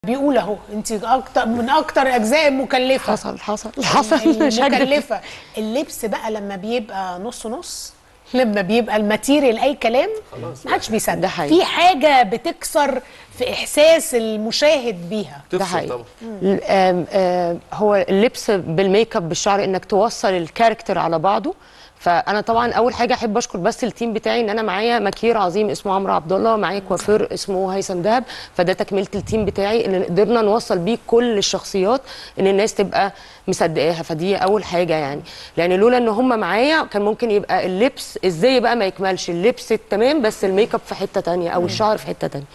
بيقول اهو انت اكتر من اكتر اجزاء المكلفه حصل حصل حصل مش هكدب. المكلفه اللبس بقى لما بيبقى نص نص لما بيبقى الماتيريال اي كلام ما حدش بيصدق ده حقيقي. في حاجه بتكسر في احساس المشاهد بيها ده تفصل حقيقي طبعا ال- آم، آم، هو اللبس بالميك اب بالشعر انك توصل الكاركتر على بعضه فانا طبعا اول حاجه احب اشكر بس التيم بتاعي ان انا معايا ماكير عظيم اسمه عمرو عبد الله معايا كوافير اسمه هيثم دهب فده تكمله التيم بتاعي ان قدرنا نوصل بيه كل الشخصيات ان الناس تبقى مصدقاها فدي اول حاجه يعني لان لولا ان هم معايا كان ممكن يبقى اللبس ازاي بقى ما يكملش اللبس التمام بس الميك اب في حته تانية او الشعر في حته تانية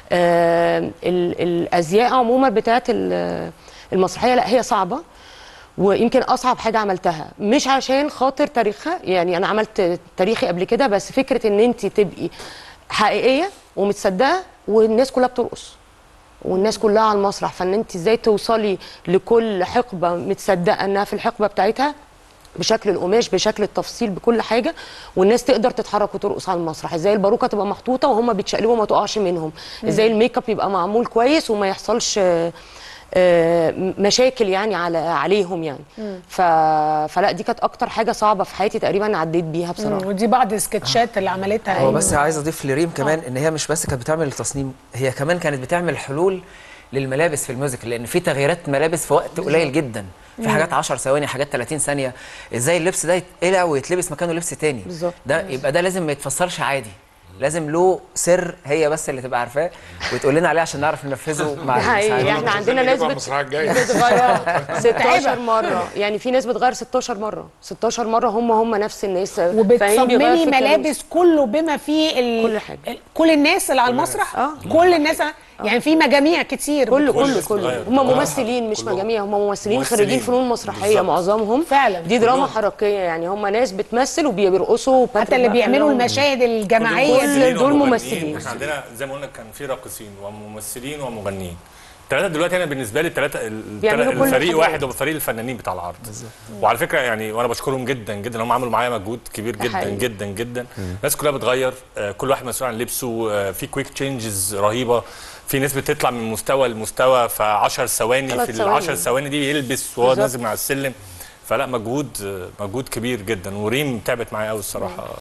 آه ال- الازياء عموما بتاعت ال- المسرحيه لا هي صعبه ويمكن اصعب حاجه عملتها مش عشان خاطر تاريخها يعني انا عملت تاريخي قبل كده بس فكره ان انت تبقي حقيقيه ومتصدقه والناس كلها بترقص والناس كلها على المسرح فان انت ازاي توصلي لكل حقبه متصدقه انها في الحقبه بتاعتها بشكل القماش بشكل التفصيل بكل حاجه والناس تقدر تتحرك وترقص على المسرح ازاي الباروكه تبقى محطوطه وهم بيتشقلبوا ما تقعش منهم ازاي الميك اب يبقى معمول كويس وما يحصلش آه، آه، مشاكل يعني على عليهم يعني ف... فلا دي كانت اكتر حاجه صعبه في حياتي تقريبا عديت بيها بصراحه ودي بعض السكتشات اللي عملتها هو بس عايز اضيف لريم كمان ان هي مش بس كانت بتعمل التصميم هي كمان كانت بتعمل حلول للملابس في الميوزك لان في تغييرات ملابس في وقت قليل جدا في حاجات 10 ثواني حاجات 30 ثانيه ازاي اللبس ده يتقلع ويتلبس مكانه لبس تاني بالظبط. ده يبقى ده لازم ما يتفسرش عادي لازم له سر هي بس اللي تبقى عارفاه وتقول لنا عليه عشان نعرف ننفذه مع حقيقي المساعدين. احنا عندنا ناس بت... المسرحيه الجايه بتغير 16 مره يعني في ناس بتغير 16 مره 16 مره هم هم نفس الناس فاهمين بيغير وبتصممي فكرة ملابس كله بما فيه ال... كل حاجة. ال... كل الناس اللي على المسرح آه. كل الناس يعني في مجاميع كتير كله بتخش. كله كله هم ممثلين مش مجاميع هم ممثلين خريجين ممثلين. فنون مسرحيه بالظبط. معظمهم فعلا. دي دراما كلهم. حركيه يعني هم ناس بتمثل وبيرقصوا حتى اللي بيعملوا المشاهد الجماعيه كل دي دول ومغنيين. ممثلين. احنا عندنا زي ما قلنا كان في راقصين وممثلين ومغنيين الثلاثه دلوقتي انا بالنسبه لي الثلاثه بيعملوا كل الفريق الحاجات. واحد هو فريق الفنانين بتاع العرض وعلى فكره يعني وانا بشكرهم جدا جدا هم عملوا معايا مجهود كبير ده جدا حقيقي. جدا جدا الناس كلها بتغير آه، كل واحد مسؤول عن لبسه آه، في كويك تشينجز رهيبه في ناس بتطلع من مستوى لمستوى في 10 ثواني ثلاث في ال ثواني. 10 ثواني دي يلبس وهو بالظبط. نازل من على السلم فلا مجهود آه، مجهود كبير جدا وريم تعبت معايا قوي الصراحه